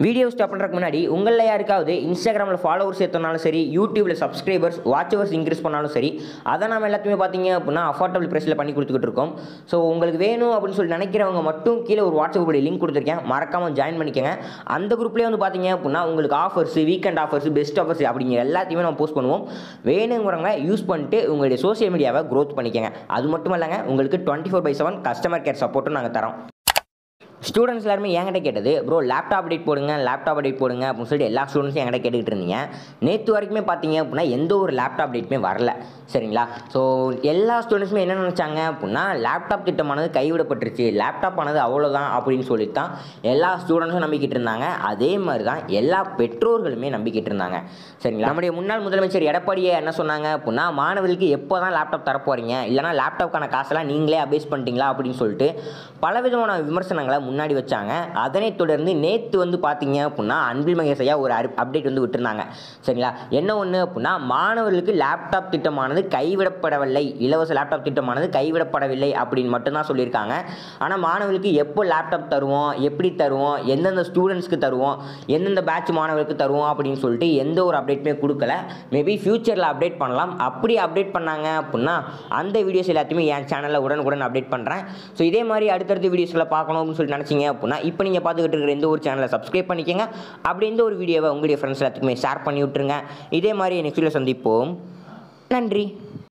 video stop பண்ணுறதுக்கு முன்னாடி உங்களில் யாருக்காவது இன்ஸ்டாகிராமில் ஃபாலோவர்ஸ் ஏற்றினாலும் சரி யூடியூப்பில் சப்ஸ்கிரைபர்ஸ் வாட்சவர்ஸ் இன்க்ரீஸ் பண்ணாலும் சரி அதை நம்ம எல்லாத்தையுமே பார்த்தீங்க அப்படின்னா அஃபோர்டபுள் ப்ரைஸில் பண்ணி கொடுத்துக்கிட்டு இருக்கோம் ஸோ உங்களுக்கு வேணும் அப்படின்னு சொல்லி நினைக்கிறவங்க மட்டும் கீழே ஒரு வாட்ஸ்அப் குரூப் லிங்க் கொடுத்துருக்கேன் மறக்காமல் ஜாயின் பண்ணிக்கங்க அந்த குரூப்லேயே வந்து பார்த்தீங்க அப்படின்னா உங்களுக்கு offers weekend offers best offers அப்படிங்கிற எல்லாத்தையுமே நம்ம போஸ்ட் பண்ணுவோம் வேணுங்கிறவங்க யூஸ் பண்ணிட்டு உங்களுடைய சோஷியல் மீடியாவை க்ரோத் பண்ணிக்கங்க அது மட்டும் இல்லைங்க உங்களுக்கு twenty four by seven customer care சப்போர்ட்டும் நாங்கள் தரோம் ஸ்டூடெண்ட்ஸ் எல்லாருமே என்கிட்ட கேட்டது ப்ரோ லேப்டாப் அப்டேட் போடுங்க லேப்டாப் அப்டேட் போடுங்க அப்படின்னு சொல்லிட்டு எல்லா ஸ்டூடெண்ட்ஸும் என்கிட்ட கேட்டுக்கிட்டு இருந்தீங்க நேற்று வரைக்குமே பார்த்தீங்க அப்படின்னா எந்த ஒரு லேப்டாப் அப்டேட்டுமே வரல சரிங்களா ஸோ எல்லா ஸ்டூடெண்ட்ஸுமே என்ன நினச்சாங்க அப்படின்னா லேப்டாப் திட்டமானது கைவிடப்பட்டுருச்சு லேப்டாப் ஆனது அவ்வளோதான் அப்படின்னு சொல்லிட்டு தான் எல்லா ஸ்டூடெண்ட்ஸும் நம்பிக்கிட்டு இருந்தாங்க அதே மாதிரி தான் எல்லா பெற்றோர்களுமே நம்பிக்கிட்டு இருந்தாங்க சரிங்களா நம்முடைய முன்னாள் முதலமைச்சர் எடப்பாடியை என்ன சொன்னாங்க அப்படின்னா மாணவர்களுக்கு எப்போ தான் லேப்டாப் தரப்போறீங்க இல்லைனா லேப்டாப்க்கான காசெல்லாம் நீங்களே அபேஸ் பண்ணிட்டீங்களா அப்படின்னு சொல்லிட்டு பலவிதமான விமர்சனங்களை முன்னாடி வச்சாங்க அதனைத் தொடர்ந்து நேற்று வந்து பார்த்தீங்க அப்படின்னா அன்பில் மகேஷ் ஐயா ஒரு அப்டேட் வந்து விட்டுருந்தாங்க சரிங்களா என்ன ஒன்று அப்படின்னா மாணவர்களுக்கு லேப்டாப் திட்டமானது கைவிடப்படவில்லை இலவச லேப்டாப் திட்டமானது கைவிடப்படவில்லை அப்படின்னு மட்டும்தான் சொல்லியிருக்காங்க ஆனால் மாணவர்களுக்கு எப்போ லேப்டாப் தருவோம் எப்படி தருவோம் எந்தெந்த ஸ்டூடெண்ட்ஸ்க்கு தருவோம் எந்தெந்த பேட்ச் மாணவர்களுக்கு தருவோம் அப்படின்னு சொல்லிட்டு எந்த ஒரு அப்டேட்டுமே கொடுக்கல மேபி ஃப்யூச்சரில் அப்டேட் பண்ணலாம் அப்படி அப்டேட் பண்ணாங்க அப்படின்னா அந்த வீடியோஸ் எல்லாத்தையுமே என் சேனலில் உடனுக்குடன் அப்டேட் பண்ணுறேன் ஸோ இதே மாதிரி அடுத்தடுத்த வீடியோஸில் பார்க்கணும் அப்படின்னு சொல்லிட்டு நினச்சிங்க அப்படின்னா இப்போ நீங்கள் பார்த்துக்கிட்டு இருக்கிற இந்த ஒரு சேனலை சப்ஸ்கிரைப் பண்ணிக்கங்க அப்படி இந்த ஒரு வீடியோவை உங்களுடைய ஃப்ரெண்ட்ஸ் எல்லாத்துக்குமே ஷேர் பண்ணி விட்டுருங்க இதே மாதிரி நெக்ஸ்ட் வீடியோ சந்திப்போம் நன்றி